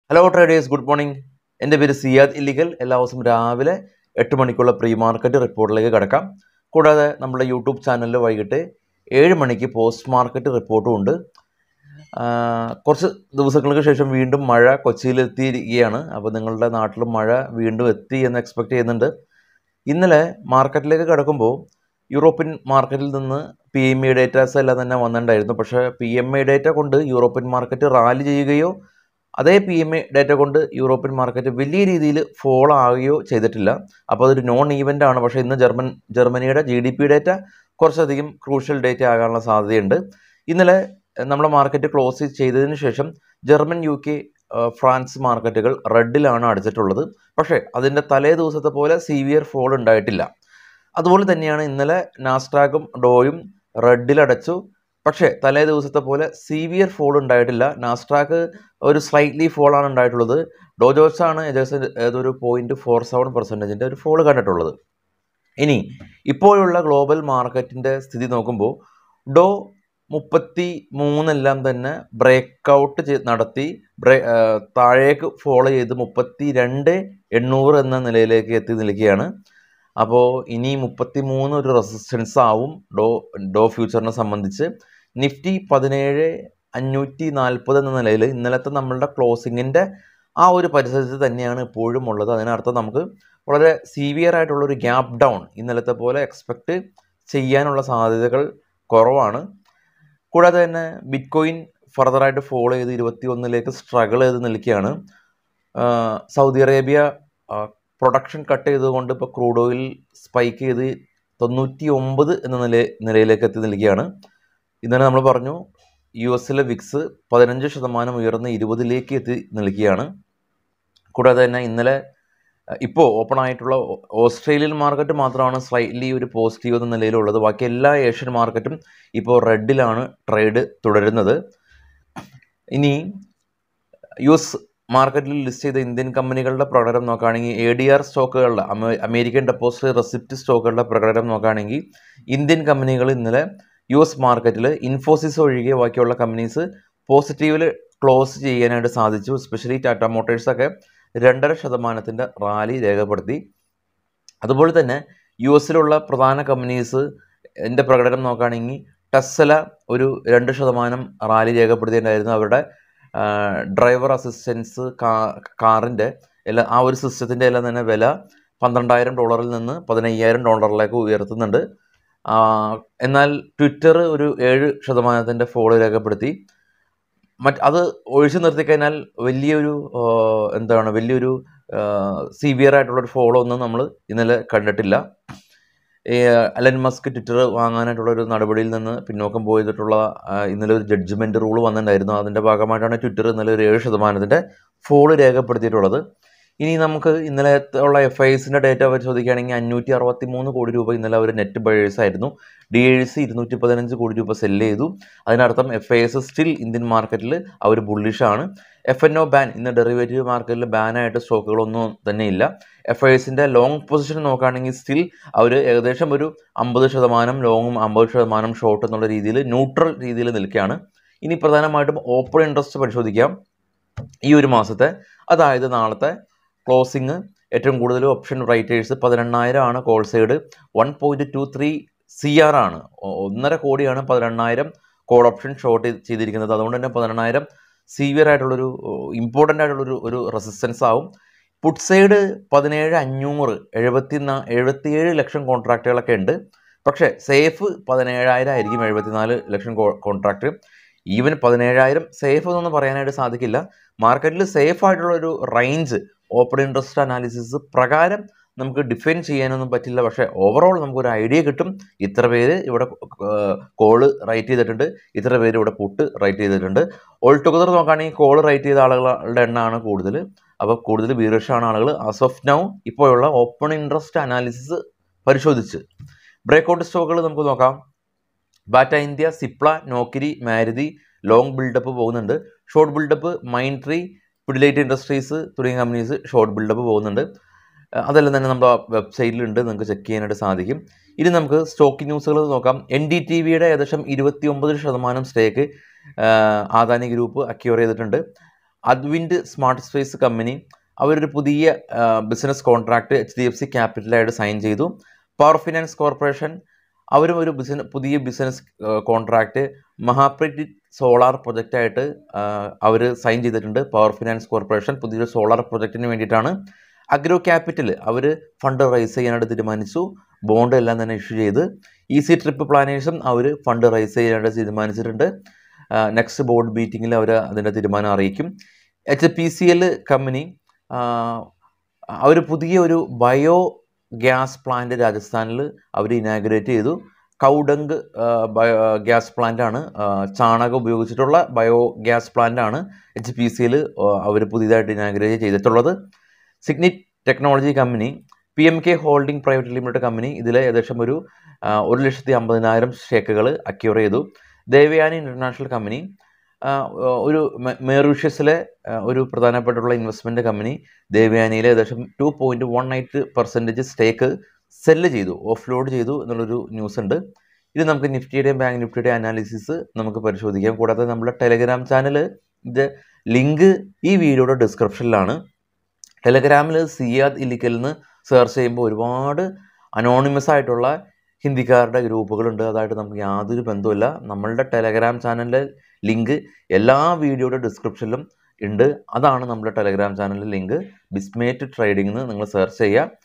hello traders good morning എൻ്റെ പേര് സിയാദ് ഇല്ലിഗൽ എല്ലാ ദിവസവും രാവിലെ എട്ട് മണിക്കുള്ള പ്രീ മാർക്കറ്റ് റിപ്പോർട്ടിലേക്ക് കിടക്കാം കൂടാതെ നമ്മുടെ യൂട്യൂബ് ചാനലിൽ വൈകിട്ട് ഏഴ് മണിക്ക് പോസ്റ്റ് മാർക്കറ്റ് റിപ്പോർട്ടും ഉണ്ട് ആ, കുറച്ച് ദിവസങ്ങൾക്ക് ശേഷം വീണ്ടും മഴ കൊച്ചിയിൽ എത്തിയിരിക്കുകയാണ് അപ്പോൾ നിങ്ങളുടെ നാട്ടിലും മഴ വീണ്ടും എത്തി എന്ന് എക്സ്പെക്റ്റ് ചെയ്യുന്നുണ്ട് ഇന്നലെ മാർക്കറ്റിലേക്ക് കിടക്കുമ്പോൾ യൂറോപ്യൻ മാർക്കറ്റിൽ നിന്ന് പി എം ഇ ഡേറ്റാസ് എല്ലാം തന്നെ വന്നിട്ടുണ്ടായിരുന്നു പക്ഷേ പി എം ഐ ഡേറ്റ കൊണ്ട് യൂറോപ്യൻ മാർക്കറ്റ് റാലി ചെയ്യുകയോ അതേ പി എം എ ഡേറ്റ കൊണ്ട് യൂറോപ്യൻ മാർക്കറ്റ് വലിയ രീതിയിൽ ഫോൾ ആവുകയോ ചെയ്തിട്ടില്ല അപ്പോൾ അതൊരു നോൺ ഈവൻ്റ് ആണ് പക്ഷേ ഇന്ന് ജർമ്മൻ ജർമ്മനിയുടെ ജി ഡി പി ഡേറ്റ കുറച്ചധികം ക്രൂഷ്യൽ ഡേറ്റ ആകാനുള്ള സാധ്യതയുണ്ട് ഇന്നലെ എഹ്, നമ്മുടെ മാർക്കറ്റ് ക്ലോസ് ചെയ്തതിന് ശേഷം ജർമ്മൻ യു കെ ഏഹ്, ഫ്രാൻസ് മാർക്കറ്റുകൾ റെഡിലാണ് അടിച്ചിട്ടുള്ളത് പക്ഷേ അതിൻ്റെ തലേ ദിവസത്തെ പോലെ സീവിയർ ഫോൾ ഉണ്ടായിട്ടില്ല അതുപോലെ തന്നെയാണ് ഇന്നലെ നാസ്റ്റാഗും ഡോയും റെഡിലടച്ചു പക്ഷേ തലേ ദിവസത്തെ പോലെ സീവിയർ ഫോൾ ഉണ്ടായിട്ടില്ല നാസ്ട്രാക്ക് ഒരു സ്ലൈറ്റ്ലി ഫോൾ ആണ് ഉണ്ടായിട്ടുള്ളത് ഡോജോസ് ആണ് ഏകദേശം ഏതൊരു പോയിന്റ് ഫോർ സെവൻ പെർസെൻറ്റേജിൻ്റെ ഒരു ഫോൾ കണ്ടിട്ടുള്ളത് ഇനി ഇപ്പോഴുള്ള ഗ്ലോബൽ മാർക്കറ്റിൻ്റെ സ്ഥിതി നോക്കുമ്പോൾ ഡോ മുപ്പത്തി മൂന്നെല്ലാം തന്നെ ബ്രേക്ക് ഔട്ട് ചെയ്ത് നടത്തി ബ്രേ ആ, താഴേക്ക് ഫോളോ ചെയ്ത് മുപ്പത്തി രണ്ട് എണ്ണൂറ് എന്ന നിലയിലേക്ക് എത്തി നിൽക്കുകയാണ് അപ്പോൾ ഇനി മുപ്പത്തി മൂന്ന് ഒരു റെസിസ്റ്റൻസ് ആവും ഡോ ഡോ ഫ്യൂച്ചറിനെ സംബന്ധിച്ച് നിഫ്റ്റി പതിനേഴ് അഞ്ഞൂറ്റി നാൽപ്പത് എന്ന നിലയിൽ ഇന്നലത്തെ നമ്മളുടെ ക്ലോസിങ്ങിൻ്റെ ആ ഒരു പരിസരത്ത് തന്നെയാണ് ഇപ്പോഴും ഉള്ളത് അതിനർത്ഥം നമുക്ക് വളരെ സീവിയർ ആയിട്ടുള്ള ഒരു ഗ്യാപ്പ് ഡൗൺ ഇന്നലത്തെ പോലെ എക്സ്പെക്റ്റ് ചെയ്യാനുള്ള സാധ്യതകൾ കുറവാണ് കൂടാതെ തന്നെ ബിറ്റ് കോയിൻ ഫർദറായിട്ട് ഫോളോ ചെയ്ത് ഇരുപത്തി ഒന്നിലേക്ക് സ്ട്രഗിൾ ചെയ്ത് നിൽക്കുകയാണ് ആഹ് സൗദി അറേബ്യ പ്രൊഡക്ഷൻ കട്ട് ചെയ്തുകൊണ്ട് ഇപ്പോൾ ക്രൂഡ് ഓയിൽ സ്പൈക്ക് ചെയ്ത് തൊണ്ണൂറ്റി ഒമ്പത് എന്ന നില നിലയിലേക്ക് എത്തി നിൽക്കുകയാണ് ഇന്നലെ നമ്മൾ പറഞ്ഞു യു എസിലെ വിക്സ് പതിനഞ്ച് ശതമാനം ഉയർന്ന് ഇരുപതിലേക്ക് എത്തി നിൽക്കുകയാണ് കൂടാതെ തന്നെ ഇന്നലെ ഇപ്പോൾ ഓപ്പൺ ആയിട്ടുള്ള ഓ- ഓസ്ട്രേലിയൻ മാർക്കറ്റ് മാത്രമാണ് സ്ലൈറ്റ്ലി ഒരു പോസിറ്റീവ് എന്ന നിലയിലുള്ളത് ബാക്കി എല്ലാ ഏഷ്യൻ മാർക്കറ്റും ഇപ്പോൾ റെഡിലാണ് ട്രേഡ് തുടരുന്നത് ഇനി യു എസ് മാർക്കറ്റിൽ ലിസ്റ്റ് ചെയ്ത ഇന്ത്യൻ കമ്പനികളുടെ പ്രകടനം നോക്കുകയാണെങ്കിൽ എ ഡി ആർ സ്റ്റോക്കുകളുടെ അമേ- അമേരിക്കൻ ഡെപ്പോസിറ്റ് റെസിപ്റ്റ് സ്റ്റോക്കുകളുടെ പ്രകടനം നോക്കുകയാണെങ്കിൽ ഇന്ത്യൻ കമ്പനികൾ ഇന്നലെ യു എസ് മാർക്കറ്റിൽ ഇൻഫോസിസ് ഒഴികെ ബാക്കിയുള്ള കമ്പനീസ് പോസിറ്റീവിൽ ക്ലോസ് ചെയ്യാനായിട്ട് സാധിച്ചു എസ്പെഷ്യലി ടാറ്റ മോട്ടോഴ്സൊക്കെ രണ്ടര ശതമാനത്തിൻ്റെ റാലി രേഖപ്പെടുത്തി അതുപോലെ തന്നെ യു എസിലുള്ള പ്രധാന കമ്പനീസ് എൻ്റെ പ്രകടനം നോക്കുകയാണെങ്കിൽ ടെസ്ല ഒരു രണ്ട് ശതമാനം റാലി രേഖപ്പെടുത്തിയിട്ടുണ്ടായിരുന്നു അവരുടെ ഡ്രൈവർ അസിസ്റ്റൻസ് കാ കാറിൻ്റെ എല്ലാ ആ ഒരു സിസ്റ്റത്തിൻ്റെ എല്ലാം തന്നെ വില പന്ത്രണ്ടായിരം ഡോളറിൽ നിന്ന് പതിനയ്യായിരം ഡോളറിലേക്ക് ഉയർത്തുന്നുണ്ട് ആ, എന്നാൽ ട്വിറ്റർ ഒരു ഏഴ് ശതമാനത്തിൻ്റെ ഫോളോ രേഖപ്പെടുത്തി മറ്റ് അത് ഒഴിച്ചു നിർത്തിക്കഴിഞ്ഞാൽ വലിയൊരു ആ, എന്താണ് വലിയൊരു സിവിയർ ആയിട്ടുള്ളൊരു ഫോളോ ഒന്നും നമ്മൾ ഇന്നലെ കണ്ടിട്ടില്ല ഈ അലൻ മസ്ക് ട്വിറ്റർ വാങ്ങാനായിട്ടുള്ള ഒരു നടപടിയിൽ നിന്ന് പിന്നോക്കം പോയിട്ടുള്ള ആ, ഇന്നലെ ഒരു ജഡ്ജ്മെൻറ്റ് റൂൾ വന്നിട്ടുണ്ടായിരുന്നു അതിൻ്റെ ഭാഗമായിട്ടാണ് ട്വിറ്റർ ഇന്നലെ ഒരു ഏഴ് ശതമാനത്തിൻ്റെ ഫോള് രേഖപ്പെടുത്തിയിട്ടുള്ളത് ഇനി നമുക്ക് ഇന്നലെ ഉള്ള എഫ് ഐ എസിൻ്റെ ഡേറ്റ പരിശോധിക്കുകയാണെങ്കിൽ അഞ്ഞൂറ്റി അറുപത്തി മൂന്ന് കോടി രൂപ ഇന്നലെ അവർ നെറ്റ് ബയേഴ്സ് ആയിരുന്നു ഡി എഴ്സ് ഇരുന്നൂറ്റി പതിനഞ്ച് കോടി രൂപ സെല്ല് ചെയ്തു അതിനർത്ഥം F I S still Indian മാർക്കറ്റിൽ അവർ ബുള്ളിഷാണ് എഫ് എൻ ഒ ബാൻ ഇന്ന് ഡെറിവേറ്റീവ് മാർക്കറ്റിൽ ബാനായിട്ട് സ്റ്റോക്കുകളൊന്നും തന്നെ ഇല്ല എഫ് ഐ എസിൻ്റെ ലോങ് പൊസിഷൻ നോക്കുകയാണെങ്കിൽ സ്റ്റിൽ അവർ ഏകദേശം ഒരു അമ്പത് ശതമാനം ലോങ്ങും അമ്പത് ശതമാനം ഷോർട്ട് എന്നുള്ള രീതിയിൽ ന്യൂട്രൽ രീതിയിൽ നിൽക്കുകയാണ് ഇനി പ്രധാനമായിട്ടും ഓപ്പൺ ഇൻട്രസ്റ്റ് പരിശോധിക്കാം ഈ ഒരു മാസത്തെ അതായത് നാളത്തെ ക്ലോസിങ് ഏറ്റവും കൂടുതൽ ഓപ്ഷൻ റൈറ്റേഴ്സ് പതിനെണ്ണായിരം ആണ് call side one point two three C R ആണ് ഒ- ഒന്നര കോടിയാണ് പതിനെണ്ണായിരം കോൾ ഓപ്ഷൻ ഷോർട്ട് ചെയ്തിരിക്കുന്നത് അതുകൊണ്ട് തന്നെ പതിനെണ്ണായിരം സീവിയർ ആയിട്ടുള്ളൊരു ഇമ്പോർട്ടൻ്റ് ആയിട്ടുള്ളൊരു ഒരു റെസിസ്റ്റൻസ് ആവും പുട്ട് സൈഡ് പതിനേഴ് അഞ്ഞൂറ് എഴുപത്തി നാ എഴുപത്തിയേഴ് ലക്ഷം കോൺട്രാക്റ്റുകളൊക്കെ ഉണ്ട് പക്ഷേ സേഫ് പതിനേഴായിരം ആയിരിക്കും എഴുപത്തിനാല് ലക്ഷം കോൺട്രാക്റ്റ് ഈവൻ പതിനേഴായിരം സേഫ് എന്നൊന്നും പറയാനായിട്ട് സാധിക്കില്ല മാർക്കറ്റിൽ സേഫ് ആയിട്ടുള്ള ഒരു റേഞ്ച് ഓപ്പൺ ഇൻട്രസ്റ്റ് അനാലിസിസ് പ്രകാരം നമുക്ക് ഡിഫൈൻ ചെയ്യാനൊന്നും പറ്റില്ല പക്ഷേ ഓവറോൾ നമുക്കൊരു ഐഡിയ കിട്ടും ഇത്ര പേര് ഇവിടെ കോള് റൈറ്റ് ചെയ്തിട്ടുണ്ട് ഇത്ര പേര് ഇവിടെ പുട്ട് റൈറ്റ് ചെയ്തിട്ടുണ്ട് ഓൾ ടുഗദർ നോക്കുകയാണെങ്കിൽ കോള് റൈറ്റ് ചെയ്ത ആളുകളുടെ എണ്ണമാണ് കൂടുതൽ അപ്പോൾ കൂടുതൽ ബീറിഷാണ് ആളുകൾ ആസ് ഓഫ് നൗ ഇപ്പോഴുള്ള ഓപ്പൺ ഇൻട്രസ്റ്റ് അനാലിസിസ് പരിശോധിച്ച് ബ്രേക്കൗട്ട് സ്റ്റോക്കുകൾ നമുക്ക് നോക്കാം Bata India Cipla Naukri Maruti long buildup പോകുന്നുണ്ട് short buildup Mindtree Pidilite Industries തുടങ്ങിയ കമ്പനീസ് ഷോർട്ട് ബിൽഡപ്പ് പോകുന്നുണ്ട് അഹ് അതെല്ലാം തന്നെ നമ്മുടെ വെബ്സൈറ്റിലുണ്ട് നിങ്ങൾക്ക് ചെക്ക് ചെയ്യാനായിട്ട് സാധിക്കും ഇനി നമുക്ക് സ്റ്റോക്ക് ന്യൂസുകൾ നോക്കാം എൻ ഡി ടി വിയുടെ ഏകദേശം ഇരുപത്തി ഒമ്പത് ശതമാനം സ്റ്റേക്ക് ആദാനി ഗ്രൂപ്പ് അക്യൂർ ചെയ്തിട്ടുണ്ട് അദ്വിൻഡ് സ്മാർട്ട് സ്പേസ് കമ്പനി അവരൊരു പുതിയ business contract H D F C ക്യാപിറ്റലായിട്ട് സൈൻ ചെയ്തു പവർ ഫിനാൻസ് കോർപ്പറേഷൻ അവരും ഒരു ബിസിനസ് പുതിയ ബിസിനസ് കോൺട്രാക്ട് മഹാപ്രതി സോളാർ പ്രൊജക്റ്റായിട്ട് അവർ സൈൻ ചെയ്തിട്ടുണ്ട് പവർ ഫിനാൻസ് കോർപ്പറേഷൻ പുതിയൊരു സോളാർ പ്രൊജക്റ്റിന് വേണ്ടിയിട്ടാണ് അഗ്രോ ക്യാപിറ്റൽ അവർ ഫണ്ട് റൈസ് ചെയ്യാനായിട്ട് തീരുമാനിച്ചു ബോണ്ട് എല്ലാം തന്നെ ഇഷ്യൂ ചെയ്ത് ഈസി ട്രിപ്പ് പ്ലാനേഴ്സും അവർ ഫണ്ട് റൈസ് ചെയ്യാനായിട്ട് തീരുമാനിച്ചിട്ടുണ്ട് നെക്സ്റ്റ് ബോർഡ് മീറ്റിങ്ങിൽ അവർ അതിൻ്റെ തീരുമാനം അറിയിക്കും H P C L company അവർ പുതിയ ഒരു ബയോ ഗ്യാസ് പ്ലാന്റ് രാജസ്ഥാനിൽ അവർ ഇനാഗുറേറ്റ് ചെയ്തു കൗഡങ്ക് ബയോ ഗ്യാസ് പ്ലാന്റാണ് ചാണകം ഉപയോഗിച്ചിട്ടുള്ള ബയോ ഗ്യാസ് പ്ലാന്റാണ് എച്ച് പി സിയിൽ അവർ പുതിയതായിട്ട് ഇനാഗുറേറ്റ് ചെയ്തിട്ടുള്ളത് Signet technology company P M K holding private limited company ഇതിൽ ഏകദേശം ഒരു ഒരു ലക്ഷത്തി അമ്പതിനായിരം ഷേക്കുകൾ അക്യൂർ ചെയ്തു ദേവയാനി ഇൻ്റർനാഷണൽ കമ്പനി ഒരു മേറൂഷ്യസിലെ ഒരു പ്രധാനപ്പെട്ടുള്ള ഇൻവെസ്റ്റ്മെൻറ്റ് കമ്പനി ദേവയാനിയിൽ ഏകദേശം two point one eight percentage stake sell ചെയ്തു ഓഫ് ലോഡ് ചെയ്തു എന്നുള്ളൊരു ന്യൂസ് ഉണ്ട് ഇത് നമുക്ക് നിഫ്റ്റിയുടെയും ബാങ്ക് നിഫ്റ്റിയുടെയും അനാലിസിസ് നമുക്ക് പരിശോധിക്കാം കൂടാതെ നമ്മുടെ ടെലഗ്രാം ചാനൽ ഇത് ലിങ്ക് ഈ വീഡിയോയുടെ ഡിസ്ക്രിപ്ഷനിലാണ് ടെലഗ്രാമിൽ സിയാദ് ഇല്ലിക്കൽ നിന്ന് സെർച്ച് ചെയ്യുമ്പോൾ ഒരുപാട് അനോണിമസ് ആയിട്ടുള്ള ഹിന്ദിക്കാരുടെ ഗ്രൂപ്പുകളുണ്ട് അതായിട്ട് നമുക്ക് യാതൊരു ബന്ധവുമില്ല നമ്മളുടെ ടെലഗ്രാം ചാനലിലെ ലിങ്ക് എല്ലാ വീഡിയോയുടെ ഡിസ്ക്രിപ്ഷനിലും ഉണ്ട് അതാണ് നമ്മുടെ ടെലഗ്രാം ചാനലിലെ ലിങ്ക് ബിസ്മേറ്റ് ട്രേഡിംഗ് എന്ന് നിങ്ങൾ സെർച്ച്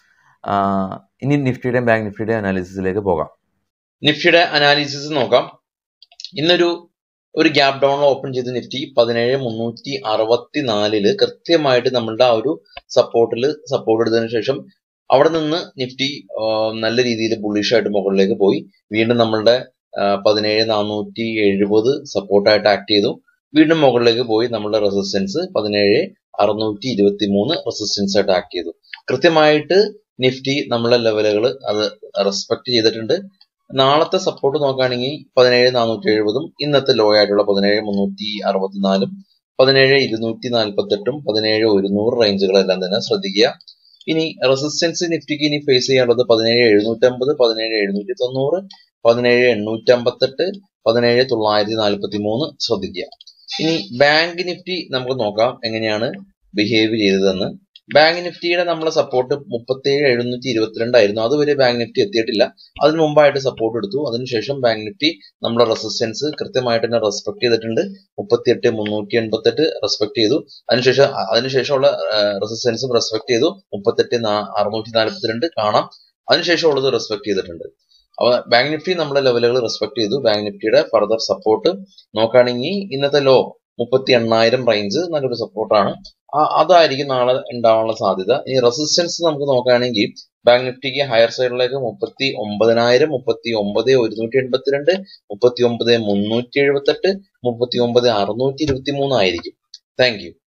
ചെയ്യുക ഇനി നിഫ്റ്റിയുടെയും ബാങ്ക് നിഫ്റ്റിയുടെയും അനാലിസിസിലേക്ക് പോകാം നിഫ്റ്റിയുടെ അനാലിസിസ് നോക്കാം ഇന്നൊരു ഒരു ഗ്യാപ് ഡൗൺ ഓപ്പൺ ചെയ്ത് നിഫ്റ്റി പതിനേഴ് മുന്നൂറ്റി അറുപത്തി നാലില് കൃത്യമായിട്ട് നമ്മളുടെ ആ ഒരു സപ്പോർട്ടിൽ സപ്പോർട്ട് എടുത്തതിന് ശേഷം അവിടെ നിന്ന് നിഫ്റ്റി നല്ല രീതിയിൽ ബുള്ളിഷായിട്ട് മുകളിലേക്ക് പോയി വീണ്ടും നമ്മളുടെ പതിനേഴ് നാനൂറ്റി എഴുപത് സപ്പോർട്ടായിട്ട് ആക്ട് ചെയ്തു വീണ്ടും മുകളിലേക്ക് പോയി നമ്മളുടെ റെസിസ്റ്റൻസ് പതിനേഴ് അറുന്നൂറ്റി ഇരുപത്തി മൂന്ന് റെസിസ്റ്റൻസ് ആയിട്ട് ആക്ട് ചെയ്തു കൃത്യമായിട്ട് നിഫ്റ്റി നമ്മളെ ലെവലുകൾ അത് റെസ്പെക്ട് ചെയ്തിട്ടുണ്ട് നാളത്തെ സപ്പോർട്ട് നോക്കുകയാണെങ്കിൽ പതിനേഴ് നാനൂറ്റി എഴുപതും ഇന്നത്തെ ലോ ആയിട്ടുള്ള പതിനേഴ് മുന്നൂറ്റി അറുപത്തിനാലും പതിനേഴ് ഇരുന്നൂറ്റി നാൽപ്പത്തെട്ടും പതിനേഴ് ഒരുന്നൂറ് റേഞ്ചുകളെല്ലാം തന്നെ ശ്രദ്ധിക്കുക ഇനി റെസിസ്റ്റൻസ് നിഫ്റ്റിക്ക് ഇനി ഫേസ് ചെയ്യാനുള്ളത് പതിനേഴ് എഴുന്നൂറ്റമ്പത് പതിനേഴ് എഴുന്നൂറ്റി തൊണ്ണൂറ് പതിനേഴ് എണ്ണൂറ്റി അമ്പത്തെട്ട് പതിനേഴ് തൊള്ളായിരത്തി നാൽപ്പത്തി മൂന്ന് ശ്രദ്ധിക്കുക ഇനി ബാങ്ക് നിഫ്റ്റി നമുക്ക് നോക്കാം എങ്ങനെയാണ് ബിഹേവ് ചെയ്തതെന്ന് ബാങ്ക് നിഫ്റ്റിയുടെ നമ്മളെ സപ്പോർട്ട് മുപ്പത്തേഴ് എഴുന്നൂറ്റി ഇരുപത്തിരണ്ടായിരുന്നു അതുവരെ ബാങ്ക് നിഫ്റ്റി എത്തിയിട്ടില്ല അതിന് മുമ്പായിട്ട് സപ്പോർട്ട് എടുത്തു അതിനുശേഷം ബാങ്ക് നിഫ്റ്റി നമ്മളെ റെസിസ്റ്റൻസ് കൃത്യമായിട്ട് തന്നെ റെസ്പെക്ട് ചെയ്തിട്ടുണ്ട് മുപ്പത്തിയെട്ട് മുന്നൂറ്റി എൺപത്തെട്ട് റെസ്പെക്ട് ചെയ്തു അതിനുശേഷം അതിനുശേഷമുള്ള റെസിസ്റ്റൻസും റെസ്പെക്ട് ചെയ്തു മുപ്പത്തെട്ട് അറുന്നൂറ്റി നാൽപ്പത്തിരണ്ട് കാണാം അതിനുശേഷമുള്ളത് റെസ്പെക്ട് ചെയ്തിട്ടുണ്ട് അപ്പൊ ബാങ്ക് നിഫ്റ്റി നമ്മുടെ ലെവലുകൾ റെസ്പെക്ട് ചെയ്തു ബാങ്ക് നിഫ്റ്റിയുടെ ഫർദർ സപ്പോർട്ട് നോക്കുകയാണെങ്കിൽ ഇന്നത്തെ ലോ മുപ്പത്തി എണ്ണായിരം റേഞ്ച് നല്ലൊരു സപ്പോർട്ടാണ് അതായിരിക്കും നാളെ ഉണ്ടാവാനുള്ള സാധ്യത ഇനി റെസിസ്റ്റൻസ് നമുക്ക് നോക്കുകയാണെങ്കിൽ ബാങ്ക് നിഫ്റ്റിക്ക് ഹയർ സൈഡിലേക്ക് മുപ്പത്തി ഒമ്പതിനായിരം മുപ്പത്തി ഒമ്പത് ഒരുന്നൂറ്റി എൺപത്തിരണ്ട് മുപ്പത്തി ഒമ്പത് മുന്നൂറ്റി എഴുപത്തെട്ട് മുപ്പത്തി ഒമ്പത് അറുന്നൂറ്റി ഇരുപത്തി മൂന്ന് ആയിരിക്കും താങ്ക് യു